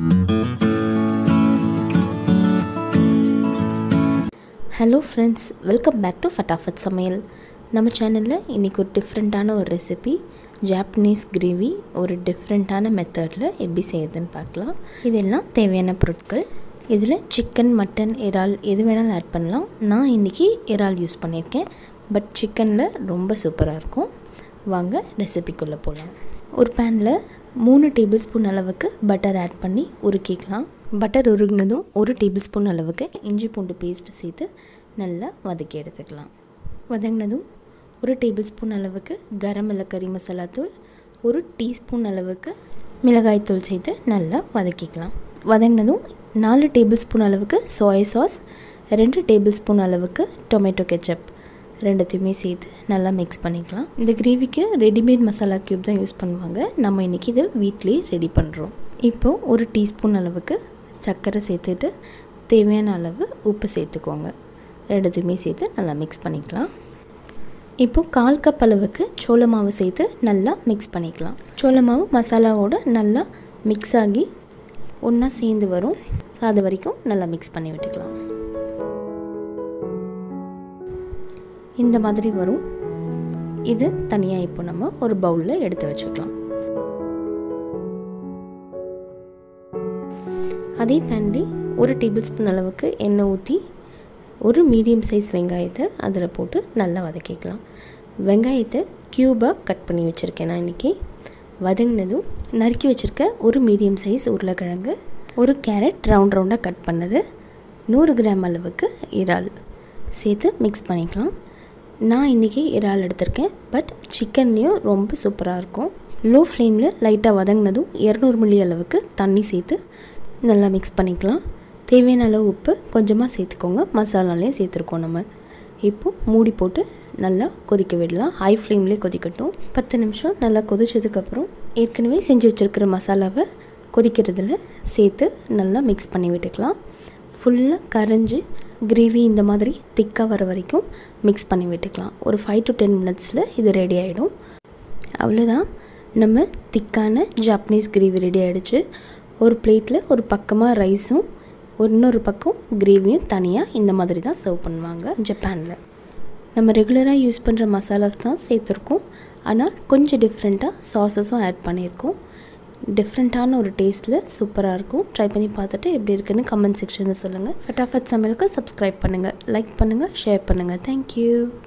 hello friends welcome back to Fatafat Samayal நம்ம சேனலில் இன்றைக்கி ஒரு டிஃப்ரெண்ட்டான ஒரு ரெசிபி ஜாப்பனீஸ் கிரேவி ஒரு டிஃப்ரெண்ட்டான மெத்தடில் எப்படி செய்யுதுன்னு பார்க்கலாம் இதெல்லாம் தேவையான பொருட்கள் இதில் சிக்கன் மட்டன் இறால் எது வேணாலும் ஆட் பண்ணலாம் நான் இன்றைக்கி இறால் யூஸ் பண்ணியிருக்கேன் பட் சிக்கனில் ரொம்ப சூப்பராக இருக்கும் வாங்க ரெசிபிக்குள்ளே போகலாம் ஒரு பேனில் மூணு டேபிள் ஸ்பூன் அளவுக்கு பட்டர் ஆட் பண்ணி உருக்கிக்கலாம் பட்டர் உருகினதும் ஒரு டேபிள் ஸ்பூன் அளவுக்கு இஞ்சி பூண்டு பேஸ்ட் சேர்த்து நல்லா வதக்கி எடுத்துக்கலாம் வதங்கினதும் ஒரு டேபிள் ஸ்பூன் அளவுக்கு கரம் மிளகரி மசாலா தூள் ஒரு டீஸ்பூன் அளவுக்கு மிளகாய்த்தூள் சேர்த்து நல்லா வதக்கிக்கலாம் வதங்கினதும் நாலு டேபிள் ஸ்பூன் அளவுக்கு சோயா சாஸ் ரெண்டு டேபிள் ஸ்பூன் அளவுக்கு டொமேட்டோ கெச்சப் ரெண்டுத்தையுமே சேர்த்து நல்லா மிக்ஸ் பண்ணிக்கலாம் இந்த கிரேவிக்கு ரெடிமேட் மசாலா க்யூப் தான் யூஸ் பண்ணுவாங்க நம்ம இன்றைக்கி இதை வீட்லேயே ரெடி பண்ணுறோம் இப்போது ஒரு டீஸ்பூன் அளவுக்கு சர்க்கரை சேர்த்துட்டு தேவையான அளவு உப்பு சேர்த்துக்கோங்க ரெண்டுத்தையுமே சேர்த்து நல்லா மிக்ஸ் பண்ணிக்கலாம் இப்போது கால் கப் அளவுக்கு சோள மாவு சேர்த்து நல்லா மிக்ஸ் பண்ணிக்கலாம் சோள மாவு மசாலாவோட நல்லா மிக்ஸ் ஆகி ஒன்றா சேர்ந்து வரும் ஸோ அது வரைக்கும் நல்லா மிக்ஸ் பண்ணி விட்டுக்கலாம் இந்த மாதிரி வரும் இது தனியாக இப்போ நம்ம ஒரு பவுலில் எடுத்து வச்சுக்கலாம் அதே பேன்லேயே ஒரு டேபிள் ஸ்பூன் அளவுக்கு எண்ணெய் ஊற்றி ஒரு மீடியம் சைஸ் வெங்காயத்தை அதில் போட்டு நல்லா வதக்கிக்கலாம் வெங்காயத்தை க்யூபாக கட் பண்ணி வச்சுருக்கேன் நான் இன்றைக்கி வதங்கினதும் நறுக்கி வச்சுருக்க ஒரு மீடியம் சைஸ் உருளைக்கிழங்கு ஒரு கேரட் ரவுண்ட் ரவுண்டாக கட் பண்ணது நூறு கிராம் அளவுக்கு இறால் சேர்த்து மிக்ஸ் பண்ணிக்கலாம் நான் இன்றைக்கி இறால் எடுத்திருக்கேன் பட் சிக்கன்லேயும் ரொம்ப சூப்பராக இருக்கும் லோ ஃப்ளேமில் லைட்டாக வதங்கினதும் இரநூறு மில்லி அளவுக்கு தண்ணி சேர்த்து நல்லா மிக்ஸ் பண்ணிக்கலாம் தேவையான அளவு உப்பு கொஞ்சமாக சேர்த்துக்கோங்க மசாலாலையும் சேர்த்துருக்கோம் நம்ம இப்போது மூடி போட்டு நல்லா கொதிக்க விடலாம் ஹை ஃப்ளேம்லேயே கொதிக்கட்டும் பத்து நிமிஷம் நல்லா கொதிச்சதுக்கப்புறம் ஏற்கனவே செஞ்சு வச்சுருக்கிற மசாலாவை கொதிக்கிறதுல சேர்த்து நல்லா மிக்ஸ் பண்ணி விட்டுக்கலாம் ஃபுல்லாக கரைஞ்சி கிரேவி இந்த மாதிரி திக்காக வர வரைக்கும் மிக்ஸ் பண்ணி விட்டுக்கலாம் ஒரு ஃபைவ் டு டென் மினிட்ஸில் இது ரெடி ஆகிடும் அவ்வளோதான் நம்ம திக்கான ஜாப்பனீஸ் கிரேவி ரெடி ஆகிடுச்சு ஒரு பிளேட்டில் ஒரு பக்கமாக ரைஸும் இன்னொரு பக்கம் கிரேவியும் தனியாக இந்த மாதிரி தான் சர்வ் பண்ணுவாங்க ஜப்பானில் நம்ம ரெகுலராக யூஸ் பண்ணுற மசாலாஸ் தான் சேர்த்துருக்கோம் ஆனால் கொஞ்சம் டிஃப்ரெண்ட்டாக சாஸஸும் ஆட் பண்ணியிருக்கோம் டிஃப்ரெண்ட்டான ஒரு டேஸ்ட்டில் சூப்பராக இருக்கும் ட்ரை பண்ணி பார்த்துட்டு எப்படி இருக்குன்னு கமெண்ட் செக்ஷனில் சொல்லுங்கள் ஃபட்டாஃபட் சமையலுக்கு சப்ஸ்கிரைப் பண்ணுங்கள் லைக் பண்ணுங்கள் ஷேர் பண்ணுங்கள் தேங்க்யூ